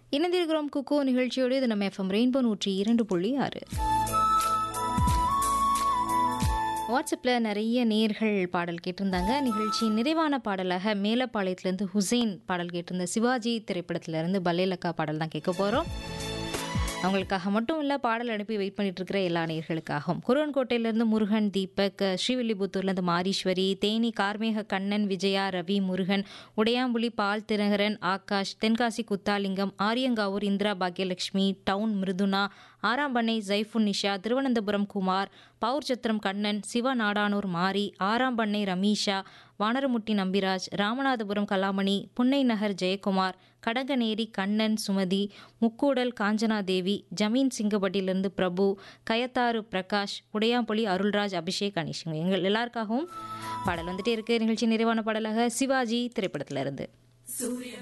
இணைந்திருக்கிறோம் குக்கோ நிகழ்ச்சியோடு இது நம்ம எஃப்எம் ரெயின்போ நூற்றி இரண்டு புள்ளி ஆறு வாட்ஸ்அப்பில் நிறைய நேர்கள் பாடல் கேட்டிருந்தாங்க நிகழ்ச்சியின் நிறைவான பாடலாக மேலப்பாளையத்துலேருந்து ஹுசைன் பாடல் கேட்டிருந்த சிவாஜி திரைப்படத்திலேருந்து பல்லேலக்கா பாடல் தான் கேட்க போகிறோம் அவங்களுக்காக மட்டும் இல்லை பாடல் அனுப்பி வெயிட் பண்ணிட்டு இருக்கிற எல்லா நேர்களுக்காகவும் குருவன்கோட்டையிலேருந்து முருகன் தீபக் ஸ்ரீவில்லிபுத்தூர்லேருந்து மாரீஸ்வரி தேனி கார்மேக கண்ணன் விஜயா ரவி முருகன் உடையாம்புலி பால் தினகரன் ஆகாஷ் தென்காசி குத்தாலிங்கம் ஆரியங்காவூர் இந்திரா பாக்யலட்சுமி டவுன் மிருதுனா ஆறாம்பண்ணை ஜைஃபுன் நிஷா திருவனந்தபுரம் குமார் பவுர்சத்திரம் கண்ணன் சிவ நாடானூர் மாரி ஆறாம்பண்ணை ரமீஷா வானரமுட்டி நம்பிராஜ் ராமநாதபுரம் கலாமணி புன்னை நகர் ஜெயக்குமார் கடகநேரி கண்ணன் சுமதி முக்கூடல் காஞ்சனா தேவி ஜமீன் சிங்கப்பட்டியிலிருந்து பிரபு கயத்தாறு பிரகாஷ் உடையாம்புலி அருள்ராஜ் அபிஷேக் அனிஷ் எங்கள் எல்லாருக்காகவும் பாடல் வந்துட்டே இருக்கு நிகழ்ச்சி நிறைவான பாடலாக சிவாஜி திரைப்படத்திலிருந்து